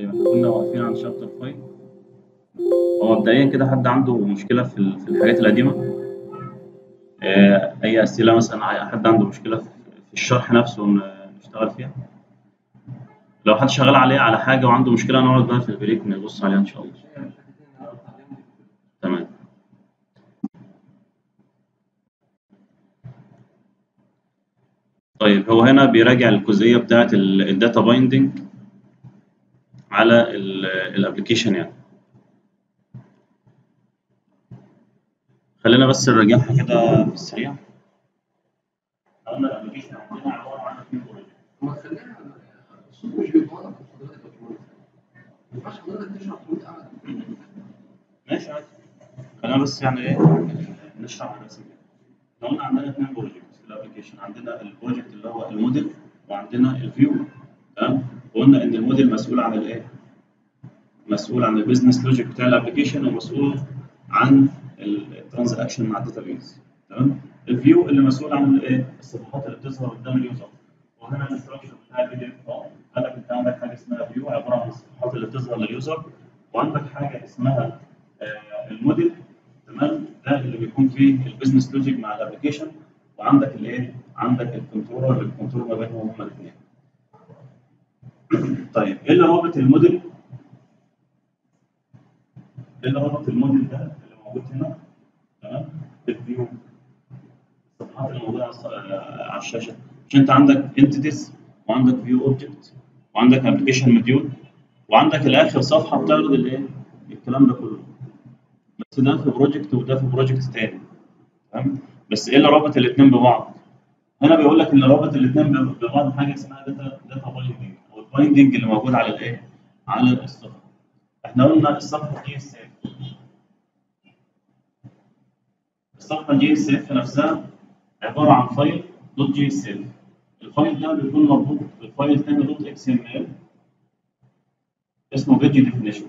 طيب احنا كنا واقفين عند شابتر 5 هو مبدئيا كده حد عنده مشكلة في ال- في الحاجات القديمة آه، أي أسئلة مثلا ع- حد عنده مشكلة في في الشرح نفسه ن- نشتغل فيها لو حد شغال عليه على حاجة وعنده مشكلة نقعد بقى في البريك نبص عليها إن شاء الله تمام طيب هو هنا بيراجع الجزئية بتاعة الداتا بايندنج على الابلكيشن يعني خلينا بس نراجعها كده في السريع قلنا الابلكيشن عندنا عبارة عن اتنين بروجكت ما خلينا الصوت مش بيتوقف حضرتك يا باشمهندس ما ينفعش حضرتك تشرح وانت قاعد ماشي عادي خلينا بس يعني ايه نشرح على نفسنا احنا قلنا عندنا اثنين بروجكت في الابلكيشن عندنا البروجكت اللي هو الموديل وعندنا الفيو تمام وقلنا ان الموديل مسؤول عن الايه مسؤول عن البيزنس لوجيك بتاع الابلكيشن ومسؤول عن الترانزاكشن مع الداتابيز تمام الفيو اللي مسؤول عن الايه الصفحات اللي بتظهر قدام اليوزر وهنا الاستراكشر بتاع البي دي اف اه قال لك انت عندك حاجه اسمها فيو عباره عن الصفحات اللي بتظهر لليوزر وعندك حاجه اسمها آه، الموديل تمام ده اللي بيكون فيه البيزنس لوجيك مع الابلكيشن وعندك الايه عندك الكنترولر اللي الكنترول ما بينهم هما الاثنين طيب ايه اللي رابط الموديل ايه اللي رابط الموديل ده اللي موجود هنا تمام بالفيو الصفحات اللي موجوده على الص- آه، على الشاشه عشان انت عندك انتيتيز وعندك فيو اوبجكت وعندك ابلكيشن موديول وعندك الاخر صفحه بتعرض الايه الكلام ده كله بس ده في بروجكت وده في بروجكت تاني تمام بس ايه اللي رابط الاثنين ببعض هنا بيقول لك اللي رابط الاثنين ببعض حاجه اسمها داتا داتا بايندنج او البايندنج اللي موجود على الايه على الصفحه احنا قلنا الصفحه جي اس اف الصفحه جي اس اف نفسها عباره عن فايل دوت جي اس اف الفايل ده بيكون مربوط بفايل تاني دوت اكس ام ال اسمه بيج ديفينيشن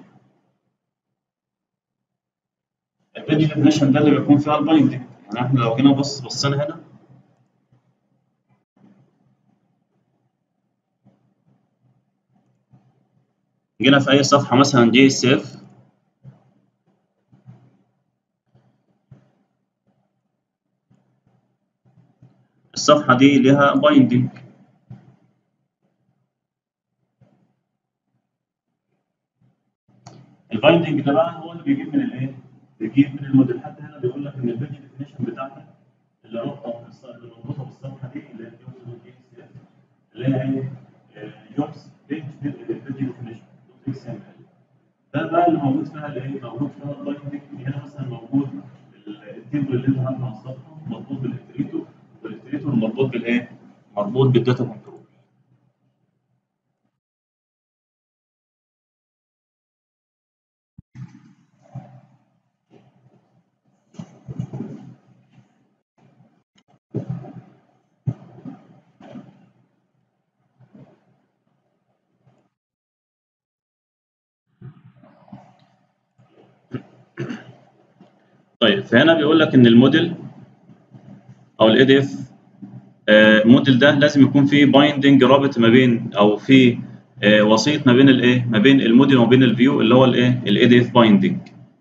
البيج ديفينيشن ده اللي بيكون فيها البايندنج يعني احنا لو جينا بص بصينا هنا جينا في اي صفحه مثلا جي اس اف الصفحه دي ليها بايندنج البايندنج ده بقى هو اللي بيجيب من الايه؟ بيجيب من الموديل حتى هنا بيقول لك ان البيج ديفينيشن بتاعتك اللي رابطه بالص- اللي مربوطه بالصفحه دي اللي هي الجوبز دوت جي اس اف اللي هي ايه؟ جوبز بيج بيج ديفينيشن دوت اكس ام ال ده بقى اللي موجود فيها الايه؟ موجود فيها البايندنج هنا مثلا موجود ال- التيبل اللي انت عامله على الصفحه مربوط بالالكتريتور والالكتريتور مربوط بالايه؟ مربوط بالداتا كنترول طيب فهنا بيقول لك ان الموديل او الاي دي اف الموديل ده لازم يكون فيه بايندنج رابط ما بين او في وسيط ما بين الايه ما بين الموديل وما بين الفيو اللي هو الايه الاي دي اف بايندنج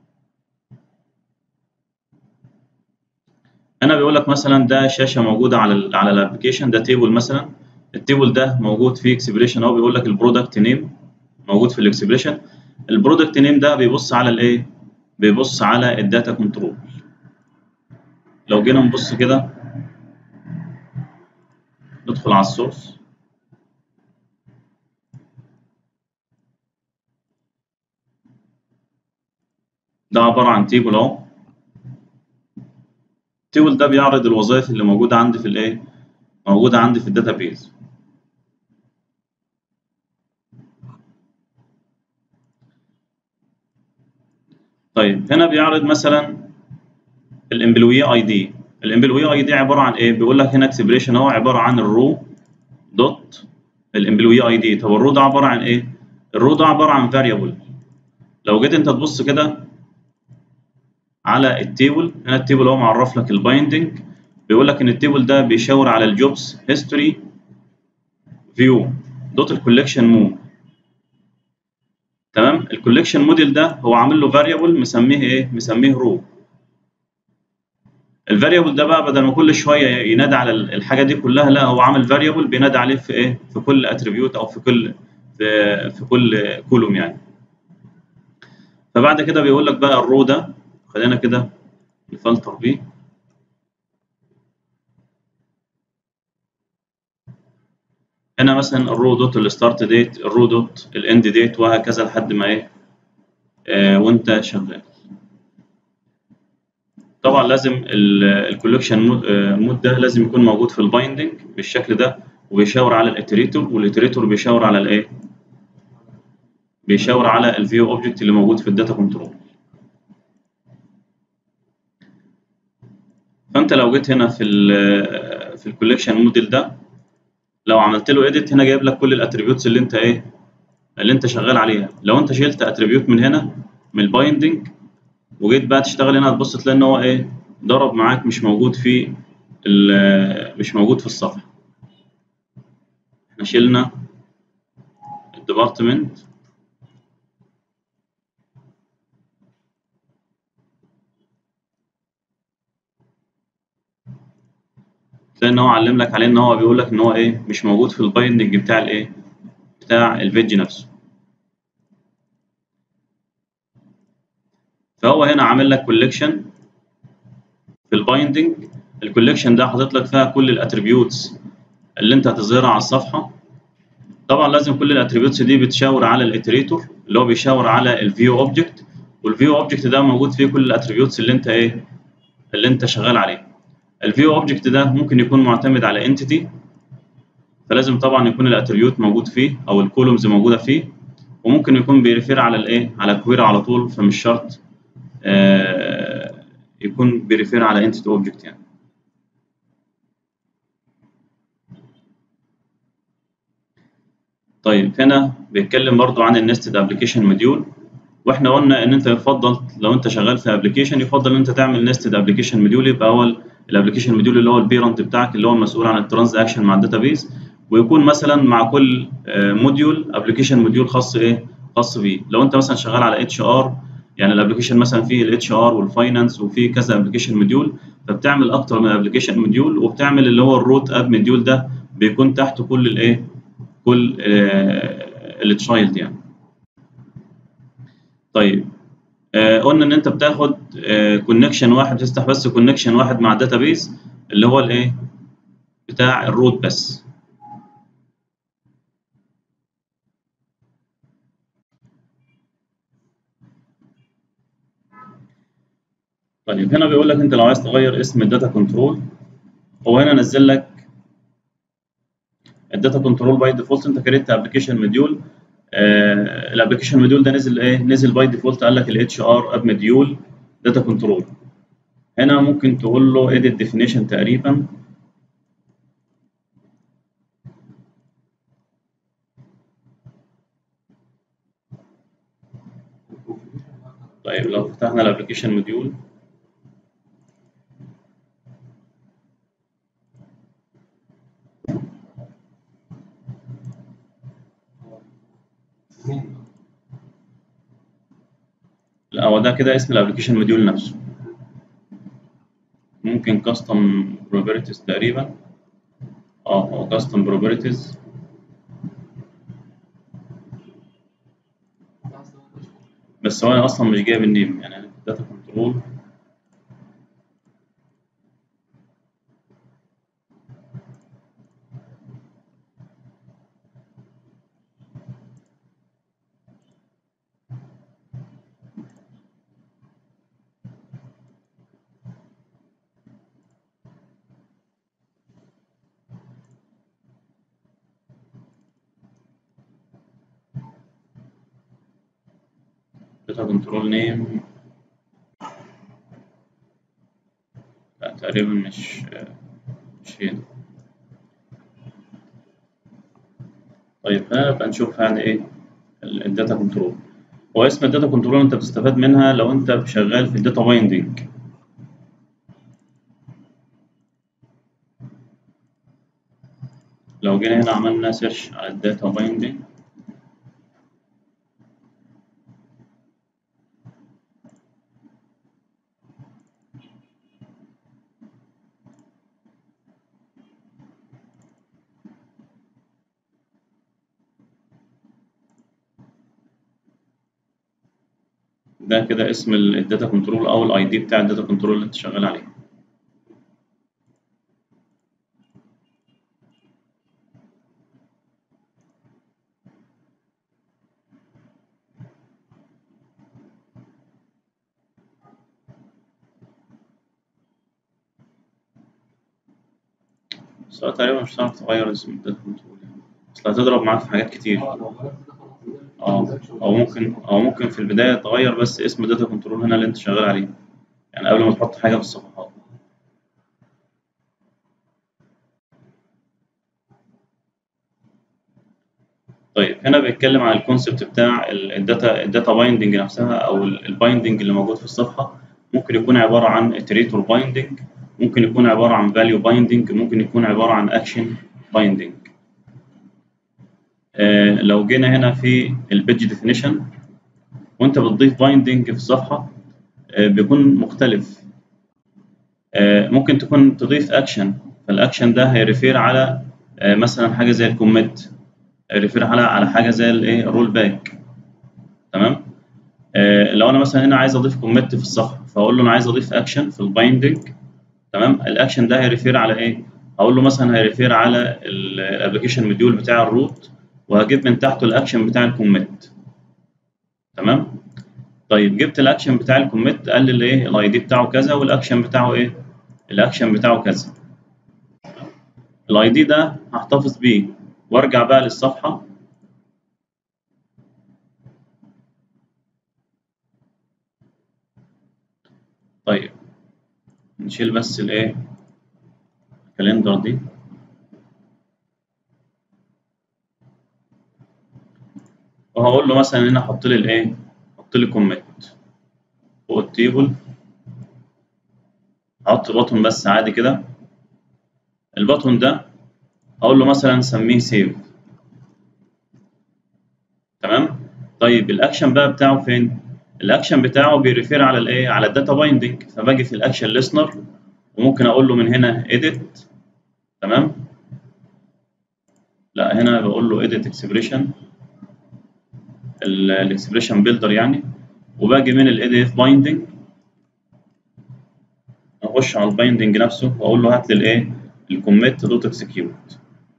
هنا بيقول لك مثلا ده شاشه موجوده على ال على الابلكيشن ده تيبل مثلا التيبل ده موجود فيه اكسبريشن اهو بيقول لك البرودكت نيم موجود في الاكسبريشن البرودكت نيم ده بيبص على الايه بيبص على الداتا كنترول لو جينا نبص كده ندخل على السورس ده عبارة عن تيبل اهو التيبل ده بيعرض الوظائف اللي موجودة عندي في الايه موجودة عندي في الداتابيز طيب هنا بيعرض مثلا الامبلوي اي دي الامبلوي اي دي عباره عن ايه بيقول لك هنا اكسبريشن هو عباره عن الرو دوت الامبلوي اي دي طب الرو ده عباره عن ايه الرو ده عباره عن فاريبل لو جيت انت تبص كده على التيبل هنا التيبل هو معرف لك البايندنج بيقول لك ان التيبل ده بيشاور على الجوبز هيستوري فيو دوت الكولكشن مو تمام الكوليكشن موديل ده هو عامل له فاريبل مسميه ايه مسميه رو الفاريبل ده بقى بدل ما كل شويه ينادي على الحاجه دي كلها لا هو عامل فاريبل بينادي عليه في ايه في كل اتريبيوت او في كل في, في كل كولوم يعني فبعد كده بيقول لك بقى الرو ده خلينا كده نفلتر بيه هنا مثلا الرو دوت الستارت ديت الرو دوت الاند ديت وهكذا لحد ما ايه آه وانت شغال طبعا لازم الكولكشن مود ده لازم يكون موجود في البايندنج بالشكل ده وبيشاور على الاتريتور والاتريتور بيشاور على الايه بيشاور على الفيو اوبجكت اللي موجود في الداتا كنترول فانت لو جيت هنا في ال في الكولكشن موديل ده لو عملت له اديت هنا جايب لك كل الاتريبيوتس اللي انت ايه اللي انت شغال عليها لو انت شلت اتريبيوت من هنا من البايندنج وجيت بقى تشتغل هنا هتبص تلاقي ان هو ايه ضرب معاك مش موجود في مش موجود في الصفحه احنا شلنا الديبارتمنت تلاقي ان هو علم لك عليه ان هو بيقول لك ان هو ايه مش موجود في البايندنج بتاع الايه بتاع الفيدج نفسه فهو هنا عامل لك كوليكشن في البايندنج الكوليكشن ده حاطط لك فيها كل الاتريبيوتس اللي انت هتظهرها على الصفحه طبعا لازم كل الاتريبيوتس دي بتشاور على الاتريتور اللي هو بيشاور على الفيو اوبجكت والفيو اوبجكت ده موجود فيه كل الاتريبيوتس اللي انت ايه اللي انت شغال عليه الفيو اوبجكت ده ممكن يكون معتمد على انتيتي فلازم طبعا يكون الاتريبيوت موجود فيه او الكولومز موجوده فيه وممكن يكون بيريفير على الايه على كويري على طول فمش شرط آه يكون بيريفير على انتيتي اوبجكت يعني طيب هنا بيتكلم برضو عن النستد ابلكيشن موديول واحنا قلنا ان انت يفضل لو انت شغال في ابلكيشن يفضل ان انت تعمل نستد ابلكيشن موديول يبقى هو الابلكيشن موديول اللي هو البيرنت بتاعك اللي هو المسؤول عن الترانزاكشن مع الداتابيز ويكون مثلا مع كل موديول ابلكيشن موديول خاص ايه خاص بيه لو انت مثلا شغال على اتش ار يعني الابلكيشن مثلا فيه الاتش ار والفاينانس وفيه كذا ابلكيشن موديول فبتعمل اكتر من ابلكيشن موديول وبتعمل اللي هو الروت اب موديول ده بيكون تحت كل الايه كل التشايلد يعني طيب آه قلنا ان انت بتاخد كونكشن آه واحد بتفتح بس كونكشن واحد مع الداتابيز اللي هو الايه بتاع الروت بس طيب هنا بيقول لك انت لو عايز تغير اسم الداتا كنترول هو هنا نزل لك الداتا كنترول باي ديفولت انت كريت ابلكيشن موديول آه الابلكيشن موديول ده نزل ايه نزل باي ديفولت قال لك الاتش ار اب موديول داتا كنترول هنا ممكن تقول له edit definition تقريبا طيب لو فتحنا الابلكيشن موديول لا هو ده كده اسم الابلكيشن موديول نفسه ممكن كاستم بروبرتيز تقريبا اه هو كاستم بروبرتيز بس هو انا اصلا مش جايب النيم يعني داتا كنترول data control name لا تقريبا مش مش هنا طيب هنبقى نشوف يعني ايه الداتا كنترول هو اسم الداتا كنترول انت بتستفاد منها لو انت شغال في الداتا بايندينج لو جينا هنا عملنا سيرش على الداتا بايندينج ده كده اسم الداتا كنترول او الاي دي بتاع الداتا كنترول اللي انت شغال عليه بس هو تقريبا مش هتعرف تغير اسم الداتا كنترول يعني اصل هتضرب معاك في حاجات كتير اه لو غيرت ده خلاص اه او ممكن او ممكن في البدايه تغير بس اسم الداتا كنترول هنا اللي انت شغال عليه يعني قبل ما تحط حاجه في الصفحات طيب هنا بيتكلم عن الكونسبت بتاع الداتا الداتا بايندنج نفسها او البايندنج اللي موجود في الصفحه ممكن يكون عباره عن اتريتور بايندنج ممكن يكون عباره عن فاليو بايندنج ممكن يكون عباره عن اكشن بايندنج آه لو جينا هنا في البيج ديفينيشن وانت بتضيف بايندنج في الصفحه آه بيكون مختلف آه ممكن تكون تضيف اكشن فالاكشن ده هيريفير على آه مثلا حاجه زي الكوميت ريفير على على حاجه زي الايه رول باك تمام آه لو انا مثلا هنا عايز اضيف كوميت في الصفحه فاقول له انا عايز اضيف اكشن في البايندنج تمام الاكشن ده هيريفير على ايه هقول له مثلا هيريفير على الابلكيشن موديول بتاع الروت وهجيب من تحته الاكشن بتاع الكوميت تمام طيب جبت الاكشن بتاع الكوميت قال لي ايه الاي دي بتاعه كذا والاكشن بتاعه ايه الاكشن بتاعه كذا الاي دي ده هحتفظ بيه وارجع بقى للصفحة طيب نشيل بس الايه الكالندر دي وهقول له مثلا هنا حط لي الايه حط لي كوميت فوق التيبل احط بطن بس عادي كده البطن ده اقول له مثلا سميه سيف تمام طيب الاكشن بقى بتاعه فين الاكشن بتاعه بيريفير على الايه على الداتا بايندنج فباجي في الاكشن ليسنر وممكن اقول له من هنا edit تمام لا هنا بقول له edit expression الاكسبريشن بيلدر يعني وباجي من الاي اف بايندنج اخش على البايندنج نفسه واقول له هات لي الايه الكوميت دوت اكسكيوت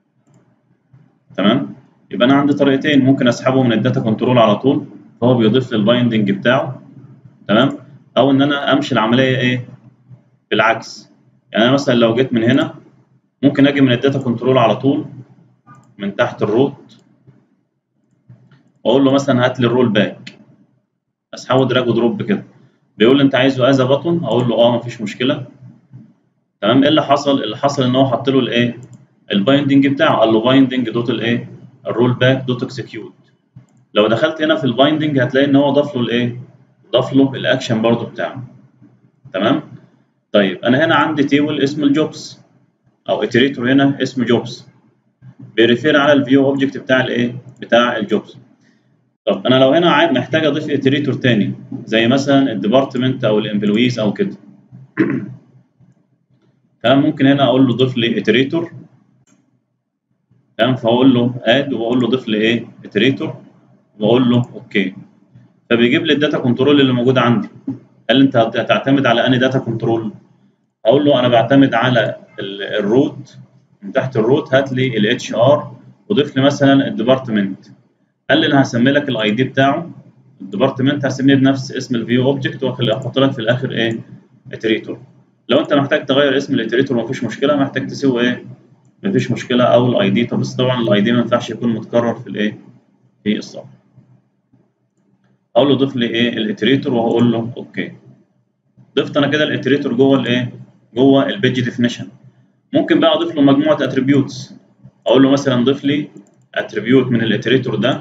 تمام يبقى انا عندي طريقتين ممكن اسحبه من الداتا كنترول على طول فهو بيضيف لي البايندنج بتاعه تمام او ان انا امشي العمليه ايه بالعكس يعني انا مثلا لو جيت من هنا ممكن اجي من الداتا كنترول على طول من تحت الروت واقول له مثلا هات لي الرول باك اسحبه دراج ودروب كده بيقول لي انت عايزه از بطن اقول له اه مفيش مشكله تمام ايه اللي حصل اللي حصل ان هو حط له الايه البايندنج بتاعه قال له بايندنج دوت الايه الرول باك دوت اكسكيوت لو دخلت هنا في البايندنج هتلاقي ان هو ضاف له الايه ضاف له الاكشن برضو بتاعه تمام طيب انا هنا عندي تيبل اسمه الجوبس او اتريتور هنا اسمه جوبس بيريفير على الفيو اوبجكت بتاع الايه بتاع الجوبس طب انا لو هنا محتاج اضيف اتريتور تاني زي مثلا الديبارتمنت او الامبلويز او كده تمام ممكن هنا اقول له ضيف لي اتريتور تمام فاقول له اد واقول له ضيف لي ايه اتريتور واقول له اوكي فبيجيب لي الداتا كنترول اللي موجود عندي قال لي انت هتعتمد على انهي داتا كنترول اقول له انا بعتمد على الروت من تحت الروت هات لي الاتش ار وضيف لي مثلا الديبارتمنت قال لي انا هسمي لك الاي دي بتاعه الديبارتمنت هسميه بنفس اسم الفيو اوبجكت واحط لك في الاخر ايه اتريتور لو انت محتاج تغير اسم الاتريتور مفيش مشكله محتاج تسوي ايه مفيش مشكله او الاي دي طب بس طبعا الاي دي ما ينفعش يكون متكرر في الايه في الصفحه اقول له ضيف لي ايه الاتريتور وهقول له اوكي ضفت انا كده الاتريتور جوه الايه جوه البيج ديفينيشن ممكن بقى اضيف له مجموعه اتريبيوتس اقول له مثلا ضيف لي اتريبيوت من الاتريتور ده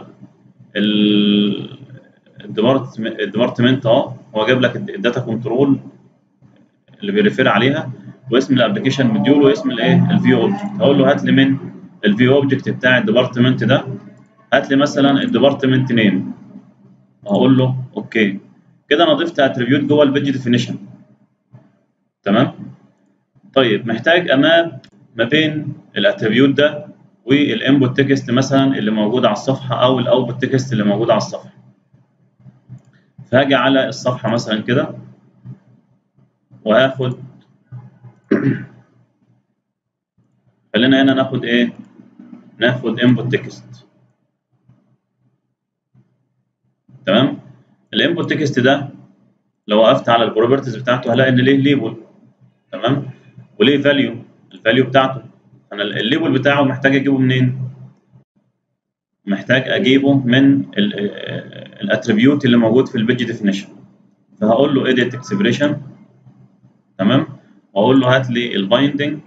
الديبارتمنت اه هو جاب لك الداتا كنترول اللي بيريفير عليها واسم الابلكيشن مديول واسم الايه الفيو اوبجكت هقول له هات لي من الفيو اوبجكت بتاع الديبارتمنت ده هات لي مثلا الديبارتمنت نيم هقول له اوكي كده انا ضفت اتريبيوت جوه البيج ديفينيشن تمام طيب محتاج اماب ما بين الاتريبيوت ده والانبوت تكست مثلا اللي موجود على الصفحه او الاوتبوت تكست اللي موجود على الصفحه فهاجي على الصفحه مثلا كده وهاخد خلينا هنا ناخد ايه ناخد input تكست تمام الانبوت تكست ده لو وقفت على البروبرتيز بتاعته هلاقي ان ليه ليبل تمام وليه فاليو الفاليو بتاعته انا الليبل بتاعه محتاج اجيبه منين محتاج اجيبه من الاتريبيوت اللي موجود في البيج ديفينيشن فهقول له edit expression تمام واقول له هات لي البايندنج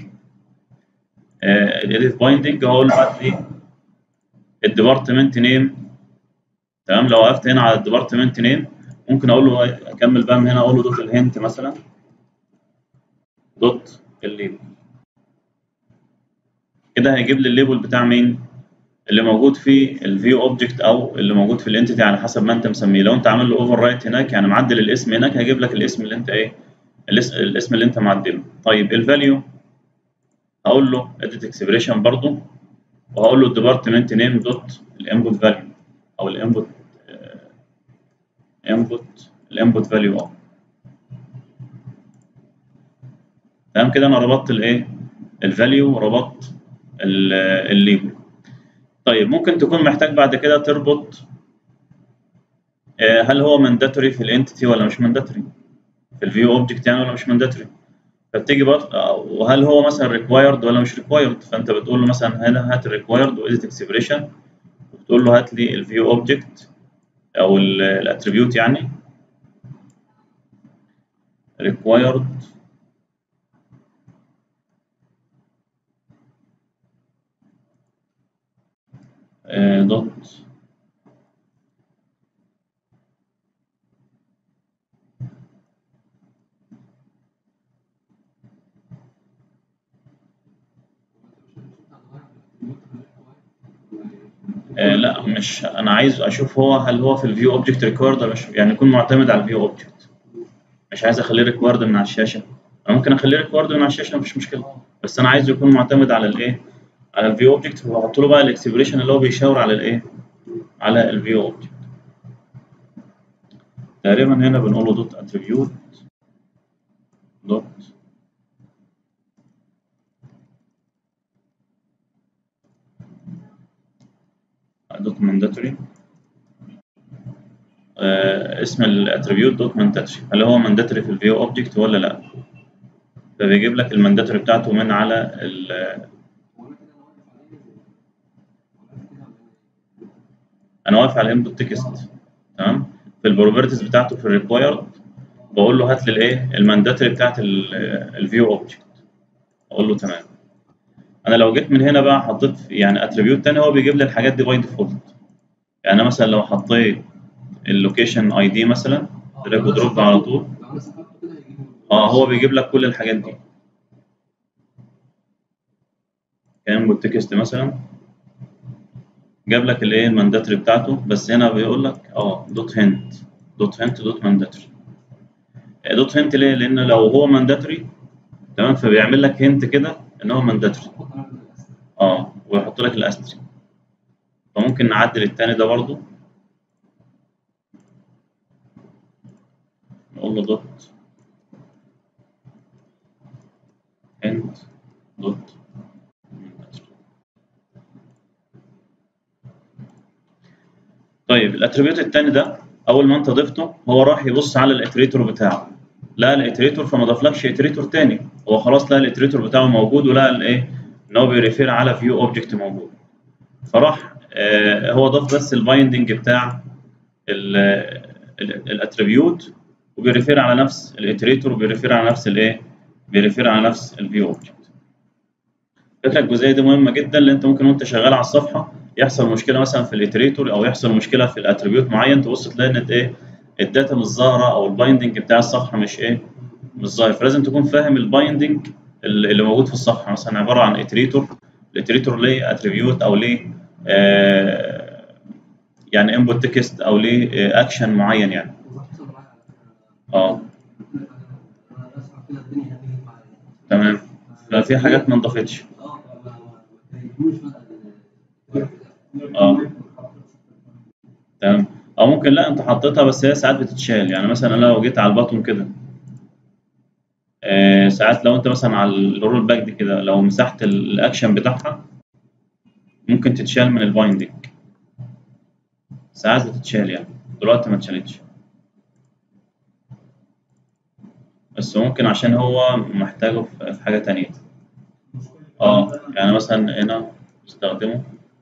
edit بايندنج هقول له هات لي الديبارتمنت نيم تمام لو وقفت هنا على الديبارتمنت نيم ممكن اقول له اكمل بقى من هنا اقول له دوت الهنت مثلا دوت الليبل كده هيجيب لي الليبل بتاع مين اللي موجود في الفيو اوبجكت او اللي موجود في الانتيتي على حسب ما انت مسميه لو انت عامل له اوفر رايت هناك يعني معدل الاسم هناك هيجيب لك الاسم اللي انت ايه الاسم اللي انت معدله طيب الفاليو هقول له edit expression برضو وهقول له الديبارتمنت نيم دوت الانبوت فاليو او الانبوت انبوت الانبوت فاليو اه تمام كده انا ربطت الايه الفاليو وربطت الليبل طيب ممكن تكون محتاج بعد كده تربط هل هو مانداتوري في الانتيتي ولا مش مانداتوري في الفيو اوبجكت يعني ولا مش مانداتوري فبتيجي برضه وهل هو مثلا ريكوايرد ولا مش ريكوايرد فانت بتقول له مثلا هنا هات الريكوايرد واديت اكسبريشن وتقول له هات لي الفيو اوبجكت او الاتريبيوت يعني required دوت آه لا مش انا عايز اشوف هو هل هو في الفيو اوبجكت ريكورد ولا مش يعني يكون معتمد على الفيو اوبجكت مش عايز اخليه ريكورد من على الشاشه انا ممكن اخليه ريكورد من على الشاشه مفيش مشكله بس انا عايزه يكون معتمد على الايه على الفيو اوبجكت وبحط له بقى الاكسبريشن اللي هو بيشاور على الايه على الفيو اوبجكت تقريبا هنا بنقول له دوت اتريبيوت دوت دوت مانداتوري آه اسم الاتريبيوت دوت مانداتوري هل هو مانداتوري في الفيو اوبجكت ولا لا فبيجيب لك المانداتوري بتاعته من على ال انا واقف على الانبوت تكست تمام في البروبرتيز بتاعته في الريكوايرد بقول له هات لي الايه المانداتوري بتاعت الفيو اوبجكت اقول له تمام انا لو جيت من هنا بقى حطيت يعني اتريبيوت تاني هو بيجيب لي الحاجات دي باي ديفولت يعني مثلا لو حطيت اللوكيشن اي دي مثلا دراج ودروب على طول اه هو بيجيب لك كل الحاجات دي كان تكست مثلا جاب لك الايه المانداتري بتاعته بس هنا بيقول لك اه دوت هنت دوت هنت دوت مانداتري دوت هنت ليه؟ لان لو هو مانداتري تمام فبيعمل لك هنت كده ان هو مانداتري اه ويحط لك الاستري فممكن نعدل التاني ده برضو نقول له دوت هنت دوت طيب الاتريبيوت الثاني ده اول ما انت ضفته هو راح يبص على الاتريتور بتاعه لقى الاتريتور فما ضافلكش اتريتور تاني هو خلاص لقى الاتريتور بتاعه موجود ولقى الايه ان هو بيريفير على فيو اوبجكت موجود فراح آه هو ضاف بس البايندنج بتاع الاتريبيوت وبيريفير على نفس الاتريتور وبيريفير على نفس الايه بيريفير على نفس الفيو اوبجكت فكره الجزئيه دي مهمه جدا لان انت ممكن وانت شغال على الصفحه يحصل مشكله مثلا في الاتريتور او يحصل مشكله في الاتريبيوت معين تبص تلاقي ان ايه الداتا مش ظاهره او البايندنج بتاع الصفحه مش ايه مش ظاهر فلازم تكون فاهم البايندنج اللي موجود في الصفحه مثلا عباره عن اتريتور الاتريتور ليه اتريبيوت او ليه آه يعني انبوت تكست او ليه اكشن معين يعني اه تمام لا في حاجات ما انضافتش اه تمام او ممكن لا انت حطيتها بس هي ساعات بتتشال يعني مثلا انا لو جيت على الباطن كده آه ساعات لو انت مثلا على الرول باك دي كده لو مسحت ال- الاكشن بتاعها ممكن تتشال من البايندنج ساعات بتتشال يعني دلوقتي ما اتشالتش بس ممكن عشان هو محتاجه في في حاجة تانية اه يعني مثلا هنا استخدمه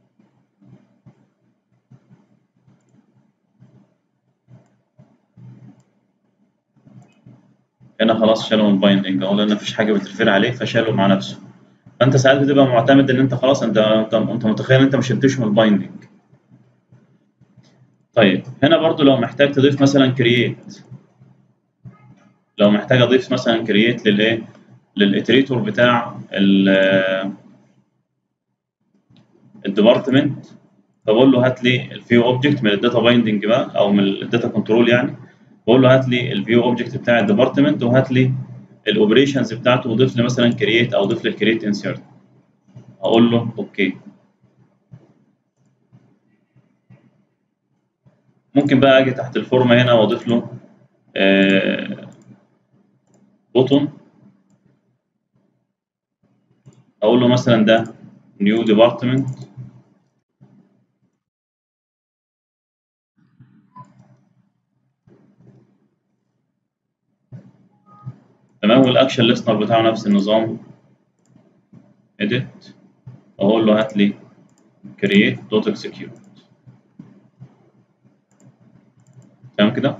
هنا خلاص شالوا من البايندنج اهو لان مفيش حاجه بترفير عليه فشاله مع نفسه فانت ساعات بتبقى معتمد ان انت خلاص انت انت, انت متخيل ان انت ما شلتوش من البايندنج طيب هنا برضو لو محتاج تضيف مثلا كرييت لو محتاج اضيف مثلا كرييت للايه للاتريتور بتاع الديبارتمنت فبقول له هات لي الفيو اوبجكت من الداتا بايندنج بقى او من الداتا كنترول يعني بقول له هات لي الفيو اوبجكت بتاع الديبارتمنت وهات لي الاوبريشنز بتاعته وضيف لي مثلا كرييت او ضيف لي الكرييت انسيرت اقول له اوكي ممكن بقى اجي تحت الفورمه هنا واضيف له آه بوتون اقول له مثلا ده نيو ديبارتمنت تمام والاكشن ليسنر بتاعه نفس النظام edit اقول له هات لي create dot execute تمام كده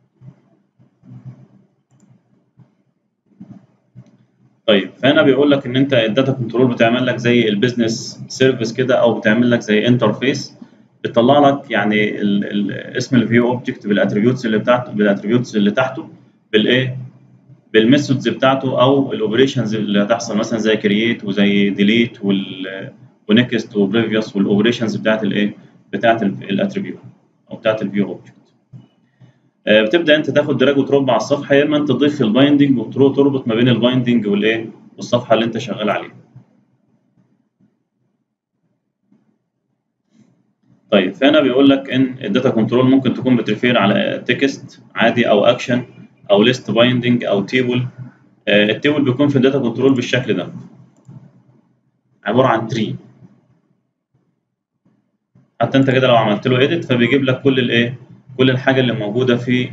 طيب فهنا بيقول لك ان انت الداتا كنترول بتعمل لك زي البيزنس سيرفيس كده او بتعمل لك زي انترفيس بتطلع لك يعني ال ال اسم الفيو اوبجكت بالاتريبيوتس اللي بتاعته بالاتريبيوتس اللي تحته بالايه بالميثودز بتاعته او الاوبريشنز اللي هتحصل مثلا زي كرييت وزي ديليت ونكست وبريفيوس والاوبريشنز بتاعت الايه بتاعت الاتريبيوت او بتاعت الفيو اوبجكت بتبدا انت تاخد دراج وترب على الصفحه يا اما انت تضيف البايندنج وتربط ما بين البايندنج والايه والصفحه اللي انت شغال عليها طيب فهنا بيقول لك ان الداتا كنترول ممكن تكون بتريفير على تكست عادي او اكشن او ليست بايندنج او تيبل التيبل بيكون في الداتا كنترول بالشكل ده عباره عن تري حتى انت كده لو عملت له اديت فبيجيب لك كل الايه كل الحاجه اللي موجوده في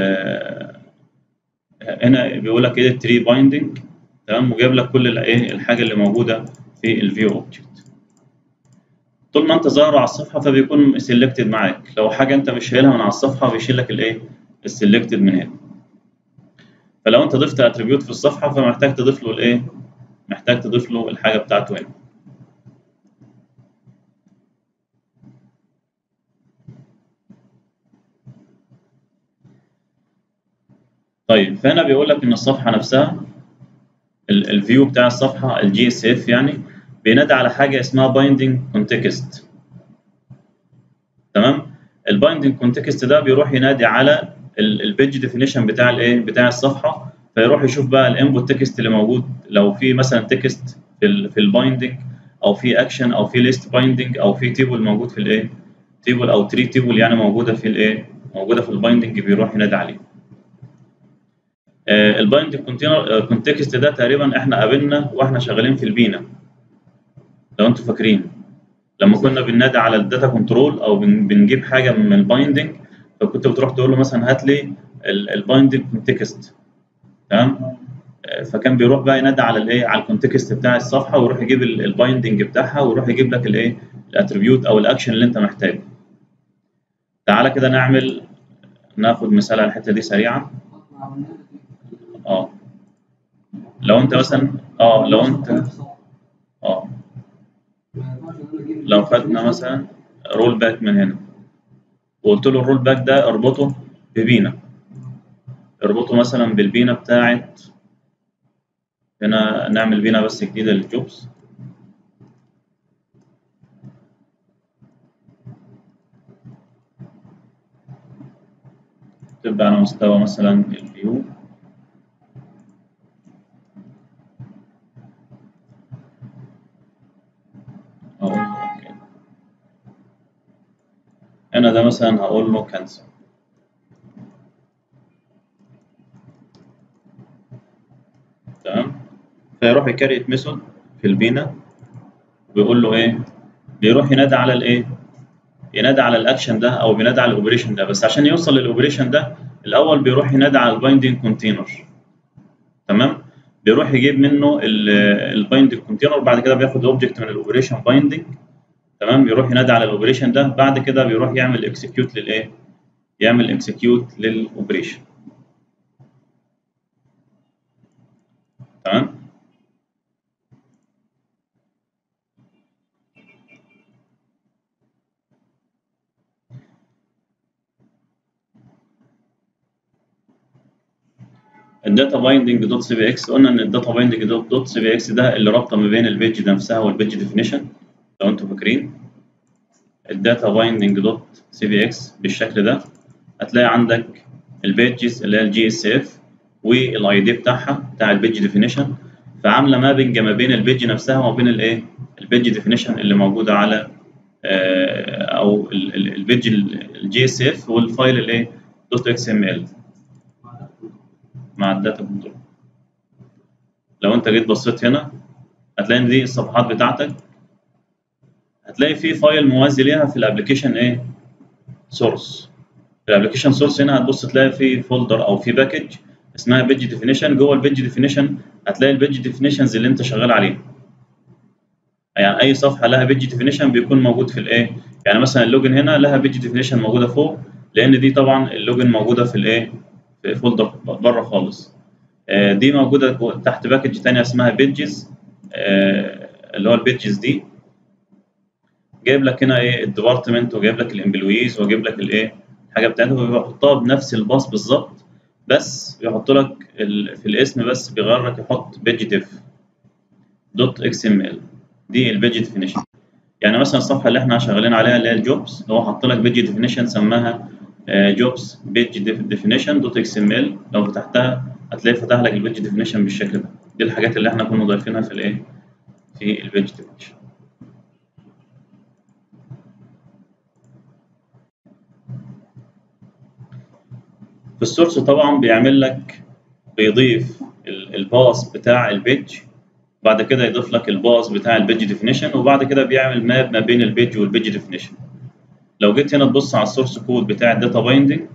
هنا بيقول لك اديت تري بايندنج تمام وجايب لك كل الايه الحاجه اللي موجوده في الفيو اوبجكت طول ما انت ظاهر على الصفحه فبيكون سيلكتد معاك لو حاجه انت مش شايلها من على الصفحه بيشيل لك الايه السيلكتد من هنا فلو انت ضفت اتريبيوت في الصفحه فمحتاج تضيف له الايه محتاج تضيف له الحاجه بتاعته هنا طيب فهنا بيقول لك ان الصفحه نفسها الفيو بتاع الصفحه الجي اس اف يعني بينادي على حاجه اسمها بايندنج كونتكست تمام البايندنج كونتكست ده بيروح ينادي على البيج ديفينيشن بتاع الايه بتاع الصفحه فيروح يشوف بقى الانبوت تكست اللي موجود لو في مثلا تكست في ال في البايندنج او في اكشن او في ليست بايندنج او في تيبل موجود في الايه تيبل او تري تيبل يعني موجوده في الايه موجوده في البايندنج بيروح ينادي عليه آه البايندنج كونتينر كونتكست ده تقريبا احنا قابلنا واحنا شغالين في البينا لو انتم فاكرين لما كنا بننادي على الداتا كنترول او بنجيب حاجه من البايندنج فكنت بتروح تقول له مثلا هات لي البايندنج كونتكست تمام فكان بيروح بقى ينادي على الايه على الكونتكست بتاع الصفحه ويروح يجيب البايندنج بتاعها ويروح يجيب لك الايه الاتريبيوت او الاكشن اللي انت محتاجه تعالى كده نعمل ناخد مثال على الحته دي سريعا اه لو انت مثلا اه لو انت اه لو خدنا مثلا رول باك من هنا وقلت له الرول باك ده اربطه ببينا اربطه مثلا بالبينا بتاعت هنا نعمل بينا بس جديدة للجوبز تبقى على مستوى مثلا الفيو هنا ده مثلا هقول له كانسل تمام فيروح يكريت ميثود في البينا ويقول له ايه بيروح ينادي على الايه ينادي على الاكشن ده او بينادي على الاوبريشن ده بس عشان يوصل للاوبريشن ده الاول بيروح ينادي على البايندنج كونتينر تمام بيروح يجيب منه البايندنج كونتينر بعد كده بياخد اوبجكت من الاوبريشن بايندنج تمام بيروح ينادي على الاوبريشن ده بعد كده بيروح يعمل اكسكيوت للايه يعمل اكسكيوت للاوبريشن تمام الداتا بايندنج دوت سي بي اكس قلنا ان الداتا بايندنج دوت سي بي اكس ده اللي رابطه ما بين البيج نفسها والبيج ديفينيشن لو انتم فاكرين الداتا بايندنج دوت سي بي اكس بالشكل ده هتلاقي عندك البيجز اللي هي الجي اس اف والاي دي بتاعها بتاع البيج ديفينيشن فعامله مابنج ما بين البيج نفسها وما بين الايه البيج ديفينيشن اللي موجوده على او البيج الجي اس اف والفايل الايه دوت اكس ام ال مع الداتا كنترول لو انت جيت بصيت هنا هتلاقي ان دي الصفحات بتاعتك هتلاقي في فايل موازي ليها في الابلكيشن ايه سورس في الابلكيشن سورس هنا هتبص تلاقي في فولدر او في باكج اسمها بيج ديفينيشن جوه البيج ديفينيشن هتلاقي البيج ديفينيشنز اللي انت شغال عليها يعني اي صفحه لها بيج ديفينيشن بيكون موجود في الايه يعني مثلا اللوجن هنا لها بيج ديفينيشن موجوده فوق لان دي طبعا اللوجن موجوده في الايه في فولدر بره خالص آه دي موجوده تحت باكج ثانيه اسمها بيجز آه اللي هو البيجز دي جايب لك هنا ايه الديبارتمنت وجايب لك الامبلويز وجايب لك الايه الحاجه بتاعته بيحطها بنفس الباص بالظبط بس بيحط لك في الاسم بس بيغير لك يحط بيج ديف دوت اكس ام ال دي البيج ديفينيشن يعني مثلا الصفحه اللي احنا شغالين عليها اللي هي الجوبز هو حط لك بيج ديفينيشن سماها جوبز بيج ديفينيشن دوت اكس ام ال لو فتحتها هتلاقي فتح لك البيج ديفينيشن بالشكل ده دي الحاجات اللي احنا كنا ضايفينها في الايه في البيج ديفينيشن في السورس طبعا بيعمل لك بيضيف الباص بتاع البيج بعد كده يضيف لك الباص بتاع البيج ديفينيشن وبعد كده بيعمل ماب ما بين البيج والبيج ديفينيشن لو جيت هنا تبص على السورس كود بتاع الداتا بايندنج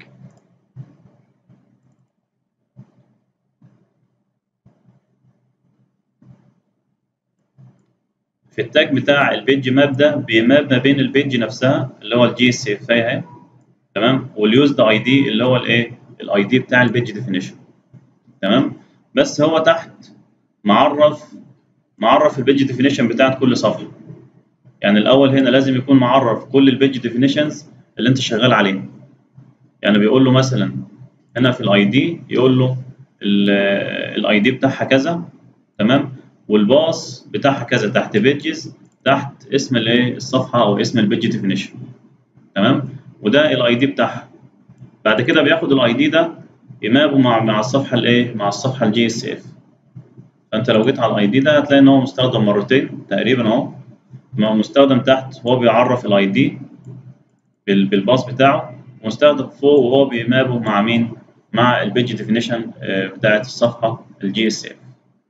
في التاج بتاع البيج ماب ده بيماب ما بين البيج نفسها اللي هو الجي اس اف اهي تمام واليوزد اي دي اللي هو الايه الاي دي بتاع البيج ديفينيشن تمام بس هو تحت معرف معرف البيج ديفينيشن بتاعت كل صفحه يعني الاول هنا لازم يكون معرف كل البيج ديفينيشنز اللي انت شغال عليها يعني بيقول له مثلا هنا في الاي دي يقول له الاي دي بتاعها كذا تمام والباص بتاعها كذا تحت بيجز تحت اسم الايه الصفحه او اسم البيج ديفينيشن تمام وده الاي دي بتاعها بعد كده بياخد الاي دي ده يمابه مع مع الصفحه الايه مع الصفحه الجي اس اف فانت لو جيت على الاي دي ده هتلاقي ان هو مستخدم مرتين تقريبا اهو مستخدم تحت هو بيعرف الاي دي بالباص بتاعه مستخدم فوق وهو بيمابه مع مين مع البيج ديفينيشن بتاعت الصفحه الجي اس اف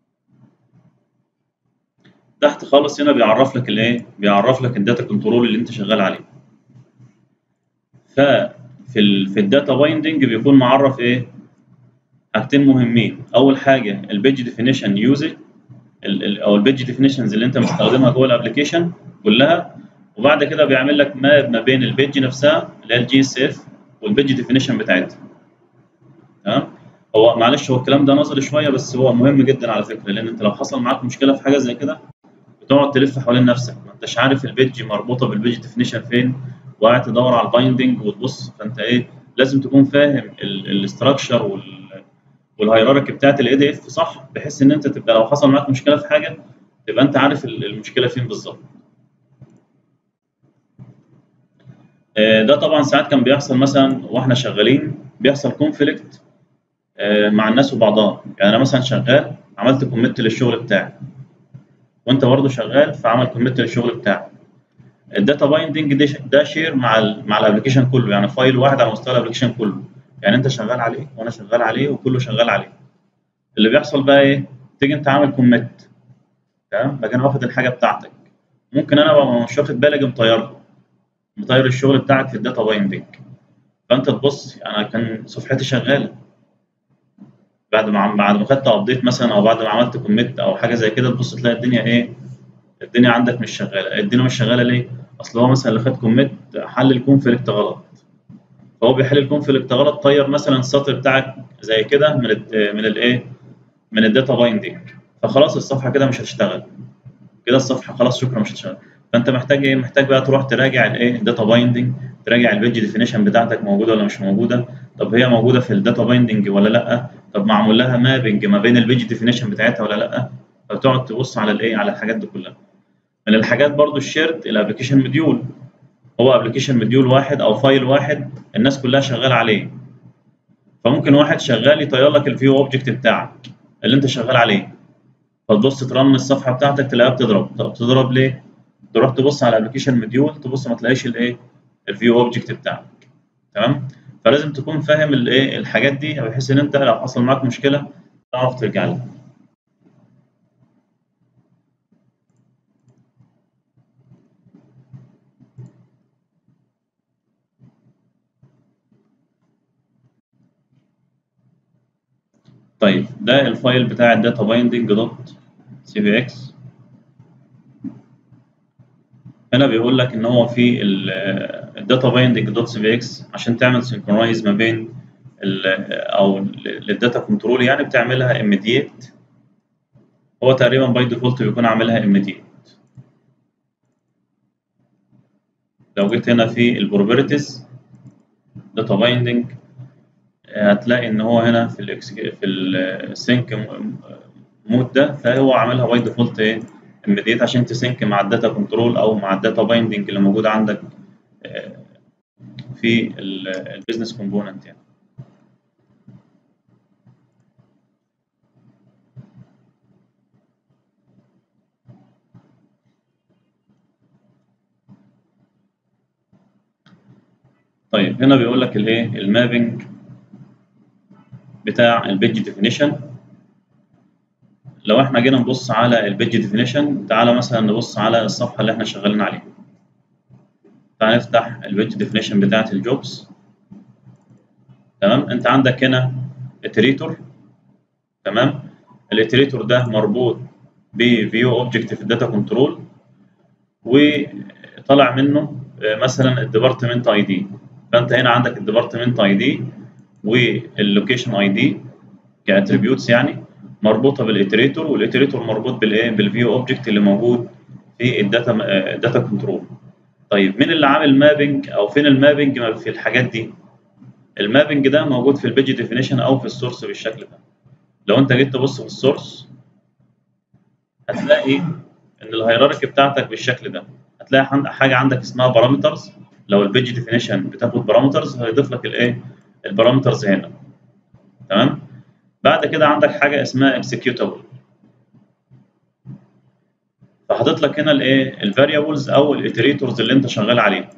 تحت خالص هنا بيعرف لك الايه بيعرف لك الداتا كنترول اللي انت شغال عليه ففي ال في الداتا بايندنج بيكون معرف ايه حاجتين مهمين اول حاجه البيج ديفينيشن يوزج او البيج ديفينيشنز اللي انت مستخدمها جوه الابلكيشن كلها وبعد كده بيعمل لك ماب ما بين البيج نفسها اللي هي الجي اس اف والبيج ديفينيشن بتاعتها تمام هو معلش هو الكلام ده نظري شويه بس هو مهم جدا على فكره لان انت لو حصل معاك مشكله في حاجه زي كده بتقعد تلف حوالين نفسك ما انتش عارف البيج مربوطه بالبيج ديفينيشن فين وقاعد تدور على البايندنج وتبص فانت ايه لازم تكون فاهم الاستراكشر وال والهيراركي بتاعت الاي دي اف صح بحيث ان انت تبقى لو حصل معاك مشكله في حاجه تبقى انت عارف المشكله فين بالظبط ده طبعا ساعات كان بيحصل مثلا واحنا شغالين بيحصل كونفليكت مع الناس وبعضها يعني انا مثلا شغال عملت كوميت للشغل بتاعي وانت برضه شغال فعمل كوميت للشغل بتاعك الداتا بايندنج ده ده شير مع ال مع الابلكيشن كله يعني فايل واحد على مستوى الابلكيشن كله يعني انت شغال عليه وانا شغال عليه وكله شغال عليه اللي بيحصل بقى ايه تيجي انت عامل كوميت تمام باجي انا واخد الحاجه بتاعتك ممكن انا ابقى مش واخد بالي اجي مطيرها مطير الشغل بتاعك في الداتا بايندنج فانت تبص انا كان صفحتي شغاله بعد ما بعد ما خدت ابديت مثلا او بعد ما عملت كوميت او حاجه زي كده تبص تلاقي الدنيا ايه الدنيا عندك مش شغاله الدنيا مش شغاله ليه اصل هو مثلا اللي خد كوميت حل الكونفليكت غلط فهو بيحل الكونفليكت غلط طير مثلا السطر بتاعك زي كده من ال من الايه من الداتا بايندنج فخلاص الصفحه كده مش هتشتغل كده الصفحه خلاص شكرا مش هتشتغل فانت محتاج ايه محتاج بقى تروح تراجع الايه الداتا بايندنج تراجع البيج ديفينيشن بتاعتك موجوده ولا مش موجوده طب هي موجوده في الداتا بايندنج ولا لا طب معمول لها مابنج ما بين البيج ديفينيشن بتاعتها ولا لا فتقعد تبص على الايه على الحاجات دي كلها من الحاجات برضو الشيرد الابلكيشن مديول هو ابلكيشن مديول واحد او فايل واحد الناس كلها شغاله عليه فممكن واحد شغال يطير لك الفيو اوبجكت بتاعك اللي انت شغال عليه فتبص ترن الصفحه بتاعتك تلاقيها بتضرب طب بتضرب ليه تروح تبص على الابلكيشن مديول تبص ما تلاقيش الايه الفيو اوبجكت بتاعك تمام فلازم تكون فاهم الايه الحاجات دي بحيث ان انت لو حصل معاك مشكله تعرف ترجع لها طيب ده الفايل بتاع الداتا بايندنج دوت سي بي اكس هنا بيقول لك ان هو في الداتا بايندنج دوت سي بي اكس عشان تعمل سنكرونايز ما بين او للداتا كنترول يعني بتعملها immediate هو تقريبا باي ديفولت بيكون عاملها immediate لو جيت هنا في البروبرتيز داتا بايندنج هتلاقي ان هو هنا في ال في السينك مود ده فهو عاملها باي ديفولت ايه immediate عشان تسينك مع الداتا كنترول او مع الداتا بايندنج اللي موجوده عندك في البيزنس كومبوننت يعني طيب هنا بيقول لك الايه المابنج بتاع البيج ديفينيشن لو احنا جينا نبص على البيج ديفينيشن تعالى مثلا نبص على الصفحه اللي احنا شغالين عليها تعالى نفتح البيج ديفينيشن بتاعه الجوبز تمام انت عندك هنا اتريتور تمام الاتريتور ده مربوط بفيو اوبجكت في الداتا كنترول وطلع منه مثلا الديبارتمنت اي دي فانت هنا عندك الديبارتمنت اي دي واللوكيشن اي دي كاتريبيوتس يعني مربوطه بالاتريتور والاتريتور مربوط بالايه بالفيو اوبجكت اللي موجود في الداتا الداتا كنترول طيب مين اللي عامل مابنج او فين المابنج في الحاجات دي المابنج ده موجود في البيج ديفينيشن او في السورس بالشكل ده لو انت جيت تبص في السورس هتلاقي ان الهيراركي بتاعتك بالشكل ده هتلاقي حاجه عندك اسمها بارامترز لو البيج ديفينيشن بتاخد بارامترز هيضيف لك الايه البارامترز هنا تمام بعد كده عندك حاجه اسمها اكسكيوتابل فحاطط لك هنا الايه الفاريبلز او الاتريتورز اللي انت شغال عليهم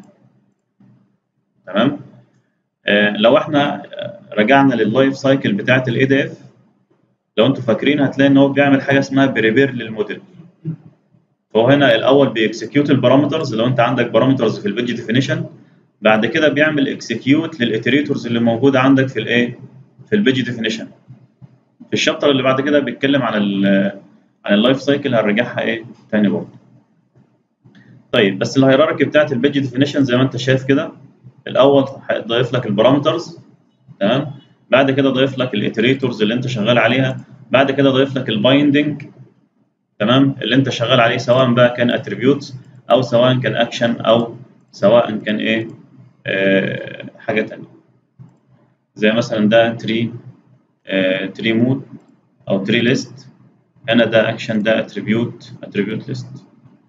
تمام آه لو احنا رجعنا لللايف سايكل بتاعه الاي دي اف لو انتوا فاكرين هتلاقي ان هو بيعمل حاجه اسمها بريبير للموديل فهو هنا الاول بيكسكيوت البارامترز لو انت عندك بارامترز في البيج ديفينيشن بعد كده بيعمل اكسكيوت للاتريتورز اللي موجوده عندك في الايه في البيج ديفينيشن في الشابتر اللي بعد كده بيتكلم عن ال عن اللايف سايكل هنرجعها ايه تاني برضه طيب بس الهيراركي بتاعت البيج ديفينيشن زي ما انت شايف كده الاول ضايف لك البارامترز تمام بعد كده ضايف لك الاتريتورز اللي انت شغال عليها بعد كده ضايف لك البايندنج تمام اللي انت شغال عليه سواء بقى كان اتريبيوتس او سواء كان اكشن او سواء كان ايه آه حاجه ثانيه زي مثلا ده تري آه تري مود او تري ليست هنا ده اكشن ده اتريبيوت اتريبيوت ليست